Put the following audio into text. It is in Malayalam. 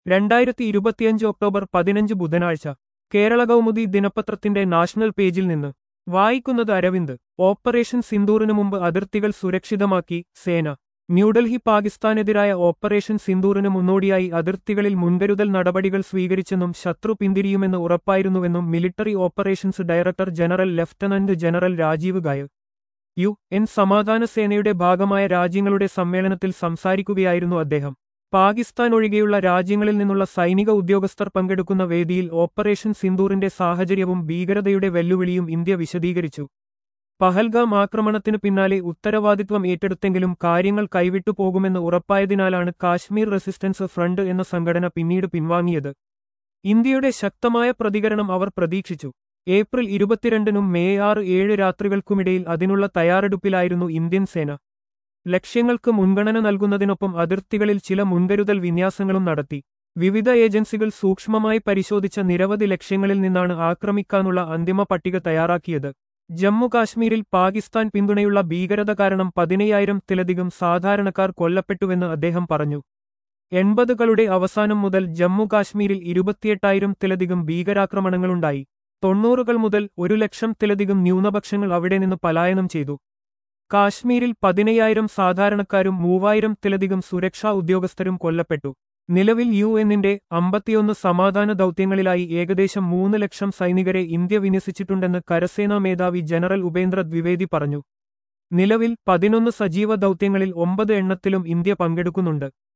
രണ്ടായിരത്തി ഇരുപത്തിയഞ്ച് ഒക്ടോബർ പതിനഞ്ച് ബുധനാഴ്ച കേരള കൗമുദി ദിനപത്രത്തിന്റെ നാഷണൽ പേജിൽ നിന്ന് വായിക്കുന്നത് അരവിന്ദ് ഓപ്പറേഷൻ സിന്ദൂറിനു മുമ്പ് അതിർത്തികൾ സുരക്ഷിതമാക്കി സേന ന്യൂഡൽഹി പാകിസ്ഥാനെതിരായ ഓപ്പറേഷൻ സിന്ദൂറിന് മുന്നോടിയായി അതിർത്തികളിൽ മുൻകരുതൽ നടപടികൾ സ്വീകരിച്ചെന്നും ശത്രു പിന്തിരിയുമെന്ന് ഉറപ്പായിരുന്നുവെന്നും military operations director general lieutenant general Rajiv ഗായർ യു എൻ സമാധാന സേനയുടെ ഭാഗമായ രാജ്യങ്ങളുടെ സമ്മേളനത്തിൽ സംസാരിക്കുകയായിരുന്നു അദ്ദേഹം പാകിസ്ഥാൻ ഒഴികെയുള്ള രാജ്യങ്ങളിൽ നിന്നുള്ള സൈനിക ഉദ്യോഗസ്ഥർ പങ്കെടുക്കുന്ന വേദിയിൽ ഓപ്പറേഷൻ സിന്ദൂറിന്റെ സാഹചര്യവും ഭീകരതയുടെ വെല്ലുവിളിയും ഇന്ത്യ വിശദീകരിച്ചു പഹൽഗാം ആക്രമണത്തിനു പിന്നാലെ ഉത്തരവാദിത്വം ഏറ്റെടുത്തെങ്കിലും കാര്യങ്ങൾ കൈവിട്ടു പോകുമെന്ന് ഉറപ്പായതിനാലാണ് കാശ്മീർ റെസിസ്റ്റൻസ് ഫ്രണ്ട് എന്ന സംഘടന പിന്നീട് പിൻവാങ്ങിയത് ഇന്ത്യയുടെ ശക്തമായ പ്രതികരണം അവർ പ്രതീക്ഷിച്ചു ഏപ്രിൽ ഇരുപത്തിരണ്ടിനും മെയ് ആറ് ഏഴ് രാത്രികൾക്കുമിടയിൽ അതിനുള്ള തയ്യാറെടുപ്പിലായിരുന്നു ഇന്ത്യൻ സേന ലക്ഷ്യങ്ങൾക്ക് മുൻഗണന നൽകുന്നതിനൊപ്പം അതിർത്തികളിൽ ചില മുൻകരുതൽ വിന്യാസങ്ങളും നടത്തി വിവിധ ഏജൻസികൾ സൂക്ഷ്മമായി പരിശോധിച്ച നിരവധി ലക്ഷ്യങ്ങളിൽ നിന്നാണ് ആക്രമിക്കാനുള്ള അന്തിമ പട്ടിക തയ്യാറാക്കിയത് ജമ്മു കാശ്മീരിൽ പാകിസ്ഥാൻ പിന്തുണയുള്ള ഭീകരത കാരണം പതിനയ്യായിരത്തിലധികം സാധാരണക്കാർ കൊല്ലപ്പെട്ടുവെന്ന് അദ്ദേഹം പറഞ്ഞു എൺപതുകളുടെ അവസാനം മുതൽ ജമ്മു കാശ്മീരിൽ ഇരുപത്തിയെട്ടായിരത്തിലധികം ഭീകരാക്രമണങ്ങളുണ്ടായി തൊണ്ണൂറുകൾ മുതൽ ഒരു ലക്ഷത്തിലധികം ന്യൂനപക്ഷങ്ങൾ അവിടെ നിന്ന് പലായനം ചെയ്തു കാശ്മീരിൽ പതിനയ്യായിരം സാധാരണക്കാരും മൂവായിരത്തിലധികം സുരക്ഷാ ഉദ്യോഗസ്ഥരും കൊല്ലപ്പെട്ടു നിലവിൽ യു എന്നിന്റെ അമ്പത്തിയൊന്ന് സമാധാന ദൗത്യങ്ങളിലായി ഏകദേശം മൂന്ന് ലക്ഷം സൈനികരെ ഇന്ത്യ വിന്യസിച്ചിട്ടുണ്ടെന്ന് കരസേനാ മേധാവി ജനറൽ ഉപേന്ദ്ര ദ്വിവേദി പറഞ്ഞു നിലവിൽ പതിനൊന്ന് സജീവ ദൗത്യങ്ങളിൽ ഒമ്പത് എണ്ണത്തിലും ഇന്ത്യ പങ്കെടുക്കുന്നുണ്ട്